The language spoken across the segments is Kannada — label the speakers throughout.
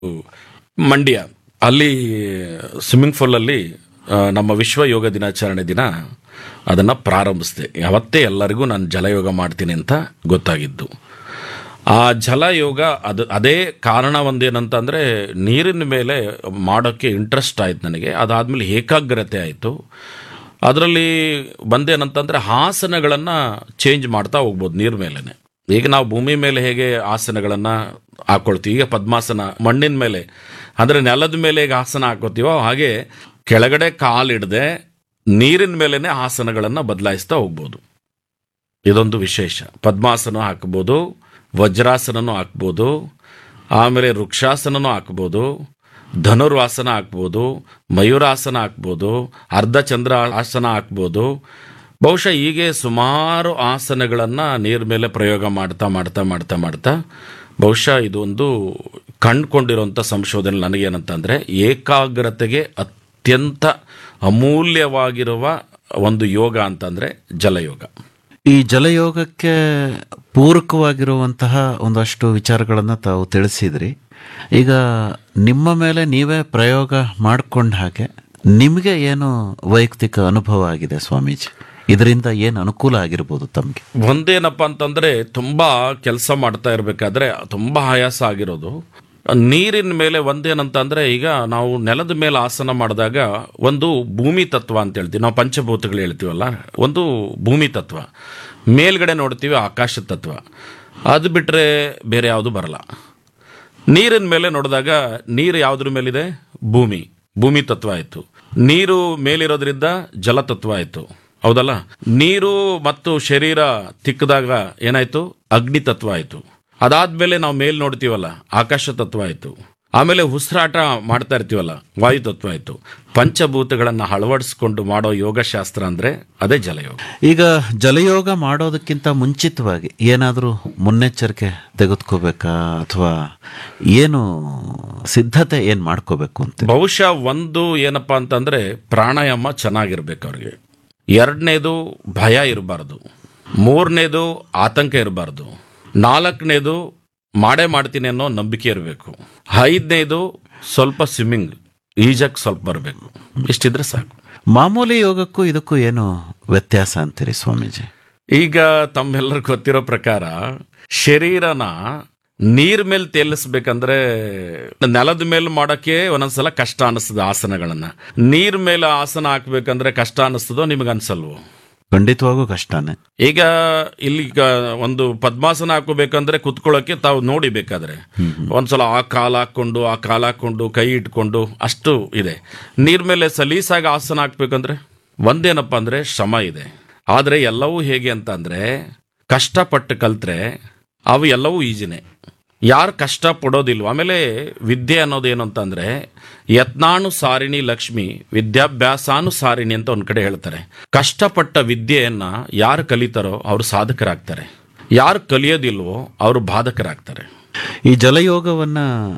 Speaker 1: ಮಂಡ್ಯ ಅಲ್ಲಿ ಸ್ವಿಮ್ಮಿಂಗ್ ಪೂಲಲ್ಲಿ ಆ, ನಮ್ಮ ವಿಶ್ವ ಯೋಗ ದಿನಾಚರಣೆ ದಿನ ಅದನ್ನು ಪ್ರಾರಂಭಿಸಿದೆ ಯಾವತ್ತೇ ಎಲ್ಲರಿಗೂ ನಾನು ಜಲಯೋಗ ಮಾಡ್ತೀನಿ ಅಂತ ಗೊತ್ತಾಗಿದ್ದು ಆ ಜಲಯೋಗ ಅದು ಅದೇ ಕಾರಣ ಒಂದೇನಂತಂದರೆ ನೀರಿನ ಮೇಲೆ ಮಾಡೋಕ್ಕೆ ಇಂಟ್ರೆಸ್ಟ್ ಆಯ್ತು ನನಗೆ ಅದಾದಮೇಲೆ ಏಕಾಗ್ರತೆ ಆಯಿತು ಅದರಲ್ಲಿ ಬಂದೇನಂತಂದರೆ ಆಸನಗಳನ್ನು ಚೇಂಜ್ ಮಾಡ್ತಾ ಹೋಗ್ಬೋದು ನೀರ್ ಮೇಲೇ ಈಗ ನಾವು ಭೂಮಿ ಮೇಲೆ ಹೇಗೆ ಆಸನಗಳನ್ನು ಹಾಕೊಳ್ತೀವಿ ಈಗ ಪದ್ಮಾಸನ ಮಣ್ಣಿನ ಮೇಲೆ ಅಂದರೆ ನೆಲದ ಮೇಲೆ ಹೇಗೆ ಆಸನ ಹಾಕೋತೀವೋ ಹಾಗೆ ಕೆಳಗಡೆ ಕಾಲಿಡದೆ ನೀರಿನ ಮೇಲೇ ಆಸನಗಳನ್ನು ಬದಲಾಯಿಸ್ತಾ ಹೋಗ್ಬೋದು ಇದೊಂದು ವಿಶೇಷ ಪದ್ಮಾಸನ ಹಾಕ್ಬೋದು ವಜ್ರಾಸನನೂ ಹಾಕ್ಬೋದು ಆಮೇಲೆ ವೃಕ್ಷಾಸನನೂ ಹಾಕ್ಬೋದು ಧನುರ್ವಾಸನ ಹಾಕ್ಬೋದು ಮಯೂರಾಸನ ಹಾಕ್ಬೋದು ಅರ್ಧಚಂದ್ರ ಆಸನ ಹಾಕ್ಬೋದು ಬಹುಶಃ ಹೀಗೆ ಸುಮಾರು ಆಸನಗಳನ್ನು ನೀರ್ ಮೇಲೆ ಪ್ರಯೋಗ ಮಾಡ್ತಾ ಮಾಡ್ತಾ ಮಾಡ್ತಾ ಮಾಡ್ತಾ ಬಹುಶಃ ಇದೊಂದು ಕಂಡುಕೊಂಡಿರುವಂಥ ಸಂಶೋಧನೆ ನನಗೇನಂತಂದರೆ ಏಕಾಗ್ರತೆಗೆ ಅತ್ಯಂತ ಅಮೂಲ್ಯವಾಗಿರುವ ಒಂದು ಯೋಗ ಅಂತಂದರೆ ಜಲಯೋಗ
Speaker 2: ಈ ಜಲಯೋಗಕ್ಕೆ ಪೂರಕವಾಗಿರುವಂತಹ ಒಂದಷ್ಟು ವಿಚಾರಗಳನ್ನು ತಾವು ತಿಳಿಸಿದ್ರಿ ಈಗ ನಿಮ್ಮ ಮೇಲೆ ನೀವೇ ಪ್ರಯೋಗ ಮಾಡಿಕೊಂಡ ಹಾಗೆ ನಿಮಗೆ ಏನು ವೈಯಕ್ತಿಕ ಅನುಭವ ಆಗಿದೆ ಸ್ವಾಮೀಜಿ ಇದರಿಂದ ಏನು ಅನುಕೂಲ ಆಗಿರ್ಬೋದು ತಮಗೆ
Speaker 1: ಒಂದೇನಪ್ಪ ಅಂತಂದ್ರೆ ತುಂಬಾ ಕೆಲಸ ಮಾಡ್ತಾ ಇರಬೇಕಾದ್ರೆ ತುಂಬಾ ಆಯಾಸ ಆಗಿರೋದು ನೀರಿನ ಮೇಲೆ ಒಂದೇನಂತಂದ್ರೆ ಈಗ ನಾವು ನೆಲದ ಮೇಲೆ ಆಸನ ಮಾಡಿದಾಗ ಒಂದು ಭೂಮಿ ತತ್ವ ಅಂತ ಹೇಳ್ತೀವಿ ನಾವು ಪಂಚಭೂತಗಳು ಹೇಳ್ತೀವಲ್ಲ ಒಂದು ಭೂಮಿ ತತ್ವ ಮೇಲ್ಗಡೆ ನೋಡ್ತೀವಿ ಆಕಾಶ ತತ್ವ ಅದು ಬಿಟ್ಟರೆ ಬೇರೆ ಯಾವುದು ಬರಲ್ಲ ನೀರಿನ ಮೇಲೆ ನೋಡಿದಾಗ ನೀರು ಯಾವುದ್ರ ಮೇಲಿದೆ ಭೂಮಿ ಭೂಮಿ ತತ್ವ ಆಯಿತು ನೀರು ಮೇಲಿರೋದ್ರಿಂದ ಜಲತತ್ವ ಆಯಿತು ಹೌದಲ್ಲ ನೀರು ಮತ್ತು ಶರೀರ ತಿಕ್ಕದಾಗ ಏನಾಯ್ತು ಅಗ್ನಿ ತತ್ವ ಆಯಿತು ಅದಾದ್ಮೇಲೆ ನಾವು ಮೇಲ್ ನೋಡ್ತೀವಲ್ಲ ಆಕಾಶ ತತ್ವ ಆಯಿತು ಆಮೇಲೆ ಉಸಿರಾಟ ಮಾಡ್ತಾ ಇರ್ತೀವಲ್ಲ ವಾಯು ತತ್ವ ಆಯಿತು ಪಂಚಭೂತಗಳನ್ನು ಅಳವಡಿಸ್ಕೊಂಡು ಮಾಡೋ ಯೋಗಶಾಸ್ತ್ರ ಅಂದ್ರೆ ಅದೇ ಜಲಯೋಗ
Speaker 2: ಈಗ ಜಲಯೋಗ ಮಾಡೋದಕ್ಕಿಂತ ಮುಂಚಿತವಾಗಿ ಏನಾದರೂ ಮುನ್ನೆಚ್ಚರಿಕೆ ತೆಗೆದುಕೋಬೇಕಾ ಅಥವಾ ಏನು ಸಿದ್ಧತೆ ಏನು ಮಾಡ್ಕೋಬೇಕು ಅಂತ
Speaker 1: ಬಹುಶಃ ಒಂದು ಏನಪ್ಪಾ ಅಂತಂದ್ರೆ ಪ್ರಾಣಾಯಾಮ ಚೆನ್ನಾಗಿರ್ಬೇಕು ಅವ್ರಿಗೆ ಎರಡನೇದು ಭಯ ಇರಬಾರ್ದು ಮೂರನೇದು ಆತಂಕ ಇರಬಾರ್ದು ನಾಲ್ಕನೇದು ಮಾಡೇ ಮಾಡ್ತೀನಿ ಅನ್ನೋ ನಂಬಿಕೆ ಇರಬೇಕು ಐದನೇದು ಸ್ವಲ್ಪ ಸ್ವಿಮ್ಮಿಂಗ್ ಈಜಕ್ಕೆ ಸ್ವಲ್ಪ ಬರಬೇಕು ಇಷ್ಟಿದ್ರೆ ಸಾಕು
Speaker 2: ಮಾಮೂಲಿ ಯೋಗಕ್ಕೂ ಇದಕ್ಕೂ ಏನು ವ್ಯತ್ಯಾಸ ಅಂತೀರಿ ಸ್ವಾಮೀಜಿ
Speaker 1: ಈಗ ತಮ್ಮೆಲ್ಲರಿಗೂ ಗೊತ್ತಿರೋ ಪ್ರಕಾರ ಶರೀರನ ನೀರ್ ಮೇಲೆ ತೇಲಿಸ್ಬೇಕಂದ್ರೆ ನೆಲದ ಮೇಲೆ ಮಾಡಕ್ಕೆ ಒಂದೊಂದ್ಸಲ ಕಷ್ಟ ಅನಿಸ್ತದೆ ಆಸನಗಳನ್ನ ನೀರ್ ಮೇಲೆ ಆಸನ ಹಾಕ್ಬೇಕಂದ್ರೆ ಕಷ್ಟ ಅನಿಸ್ತದೋ ನಿಮಗೆ ಅನ್ಸಲ್ವೋ
Speaker 2: ಖಂಡಿತವಾಗೂ ಕಷ್ಟನೇ
Speaker 1: ಈಗ ಇಲ್ಲಿ ಈಗ ಒಂದು ಪದ್ಮಾಸನ ಹಾಕೋಬೇಕಂದ್ರೆ ಕುತ್ಕೊಳ್ಳೋಕೆ ತಾವು ನೋಡಿ ಬೇಕಾದ್ರೆ ಒಂದ್ಸಲ ಆ ಕಾಲ ಹಾಕೊಂಡು ಆ ಕಾಲ ಹಾಕೊಂಡು ಕೈ ಇಟ್ಕೊಂಡು ಅಷ್ಟು ಇದೆ ನೀರ್ ಮೇಲೆ ಸಲೀಸಾಗಿ ಆಸನ ಹಾಕ್ಬೇಕಂದ್ರೆ ಒಂದೇನಪ್ಪ ಅಂದ್ರೆ ಶ್ರಮ ಇದೆ ಆದ್ರೆ ಎಲ್ಲವೂ ಹೇಗೆ ಅಂತ ಅಂದ್ರೆ ಕಷ್ಟಪಟ್ಟು ಕಲ್ತ್ರೆ ಅವು ಎಲ್ಲವೂ ಈಜಿನೇ ಯಾರು ಕಷ್ಟ ಪಡೋದಿಲ್ವೋ ಆಮೇಲೆ ವಿದ್ಯೆ ಅನ್ನೋದು ಏನು ಅಂತಂದ್ರೆ ಯತ್ನಾನು ಸಾರಿಣಿ ಲಕ್ಷ್ಮಿ ವಿದ್ಯಾಭ್ಯಾಸಾನು ಸಾರಿಣಿ ಅಂತ ಒಂದ್ ಕಡೆ ಹೇಳ್ತಾರೆ ಕಷ್ಟಪಟ್ಟ ವಿದ್ಯೆಯನ್ನ ಯಾರು ಕಲಿತಾರೋ ಅವರು ಸಾಧಕರಾಗ್ತಾರೆ ಯಾರು ಕಲಿಯೋದಿಲ್ವೋ ಅವರು ಬಾಧಕರಾಗ್ತಾರೆ
Speaker 2: ಈ ಜಲಯೋಗವನ್ನ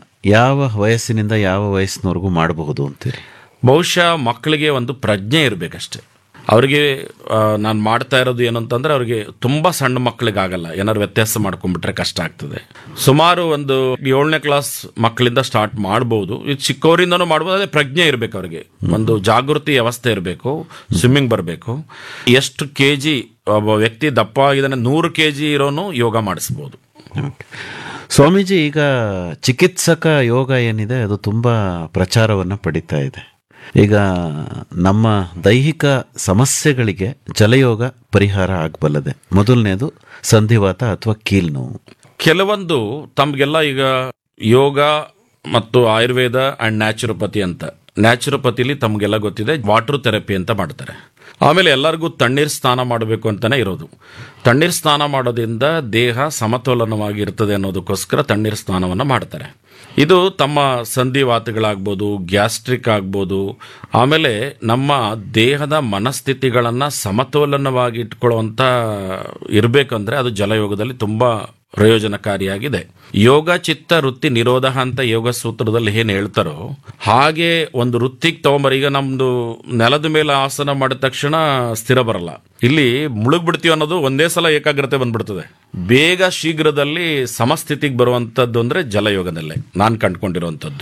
Speaker 2: ಯಾವ ವಯಸ್ಸಿನಿಂದ ಯಾವ ವಯಸ್ಸಿನವರೆಗೂ ಮಾಡಬಹುದು ಅಂತೀರಿ
Speaker 1: ಬಹುಶಃ ಮಕ್ಕಳಿಗೆ ಒಂದು ಪ್ರಜ್ಞೆ ಇರಬೇಕಷ್ಟೆ ಅವರಿಗೆ ನಾನು ಮಾಡ್ತಾ ಇರೋದು ಏನು ಅಂತಂದ್ರೆ ಅವ್ರಿಗೆ ತುಂಬಾ ಸಣ್ಣ ಮಕ್ಕಳಿಗೆ ಆಗಲ್ಲ ಏನಾದ್ರು ವ್ಯತ್ಯಾಸ ಮಾಡ್ಕೊಂಡ್ಬಿಟ್ರೆ ಕಷ್ಟ ಆಗ್ತದೆ ಸುಮಾರು ಒಂದು ಏಳನೇ ಕ್ಲಾಸ್ ಮಕ್ಕಳಿಂದ ಸ್ಟಾರ್ಟ್ ಮಾಡ್ಬೋದು ಇದು ಚಿಕ್ಕವರಿಂದನೂ ಮಾಡ್ಬೋದು ಅದೇ ಪ್ರಜ್ಞೆ ಇರಬೇಕು ಅವರಿಗೆ ಒಂದು ಜಾಗೃತಿ ವ್ಯವಸ್ಥೆ ಇರಬೇಕು ಸ್ವಿಮ್ಮಿಂಗ್ ಬರಬೇಕು ಎಷ್ಟು ಕೆ ಜಿ ಒಬ್ಬ ವ್ಯಕ್ತಿ ದಪ್ಪ ಆಗಿದ್ದಾನೆ ನೂರು ಕೆ ಜಿ ಇರೋನು ಯೋಗ ಮಾಡಿಸ್ಬೋದು
Speaker 2: ಸ್ವಾಮೀಜಿ ಈಗ ಚಿಕಿತ್ಸಕ ಯೋಗ ಏನಿದೆ ಅದು ತುಂಬಾ ಪ್ರಚಾರವನ್ನು ಪಡಿತಾ ಇದೆ ಈಗ ನಮ್ಮ ದೈಹಿಕ ಸಮಸ್ಯೆಗಳಿಗೆ ಜಲಯೋಗ ಪರಿಹಾರ ಆಗಬಲ್ಲದೆ ಮೊದಲನೇದು ಸಂಧಿವಾತ ಅಥವಾ ಕೀಲ್ ನೋವು
Speaker 1: ಕೆಲವೊಂದು ತಮಗೆಲ್ಲ ಈಗ ಯೋಗ ಮತ್ತು ಆಯುರ್ವೇದ ಅಂಡ್ ನ್ಯಾಚುರೋಪತಿ ಅಂತ ನ್ಯಾಚುರೋಪತಿಲಿ ತಮಗೆಲ್ಲ ಗೊತ್ತಿದೆ ವಾಟರ್ ಥೆರಪಿ ಅಂತ ಮಾಡ್ತಾರೆ ಆಮೇಲೆ ಎಲ್ಲರಿಗೂ ತಣ್ಣೀರ್ ಸ್ನಾನ ಮಾಡಬೇಕು ಅಂತಾನೆ ಇರೋದು ತಣ್ಣೀರ್ ಸ್ನಾನ ಮಾಡೋದ್ರಿಂದ ದೇಹ ಸಮತೋಲನವಾಗಿ ಇರ್ತದೆ ಅನ್ನೋದಕ್ಕೋಸ್ಕರ ತಣ್ಣೀರ್ ಸ್ನಾನವನ್ನು ಮಾಡ್ತಾರೆ ಇದು ತಮ್ಮ ಸಂಧಿವಾತಗಳಾಗ್ಬೋದು ಗ್ಯಾಸ್ಟ್ರಿಕ್ ಆಗ್ಬೋದು ಆಮೇಲೆ ನಮ್ಮ ದೇಹದ ಮನಸ್ಥಿತಿಗಳನ್ನು ಸಮತೋಲನವಾಗಿ ಇಟ್ಕೊಳ್ಳುವಂಥ ಇರಬೇಕಂದ್ರೆ ಅದು ಜಲಯೋಗದಲ್ಲಿ ತುಂಬ ಪ್ರಯೋಜನಕಾರಿಯಾಗಿದೆ ಯೋಗ ಚಿತ್ತ ವೃತ್ತಿ ನಿರೋಧ ಅಂತ ಯೋಗ ಸೂತ್ರದಲ್ಲಿ ಏನ್ ಹೇಳ್ತಾರೋ ಹಾಗೆ ಒಂದು ವೃತ್ತಿಗೆ ತಗೊಂಬರ ಈಗ ನಮ್ದು ನೆಲದ ಮೇಲೆ ಆಸನ ಮಾಡಿದ ತಕ್ಷಣ ಸ್ಥಿರ ಬರಲ್ಲ ಇಲ್ಲಿ ಮುಳುಗ್ಬಿಡ್ತೀವಿ ಅನ್ನೋದು ಒಂದೇ ಸಲ ಏಕಾಗ್ರತೆ ಬಂದ್ಬಿಡ್ತದೆ ಬೇಗ ಶೀಘ್ರದಲ್ಲಿ ಸಮಸ್ಥಿತಿಗೆ ಬರುವಂಥದ್ದು ಅಂದರೆ ಜಲಯೋಗದಲ್ಲೇ ನಾನು ಕಂಡುಕೊಂಡಿರುವಂಥದ್ದು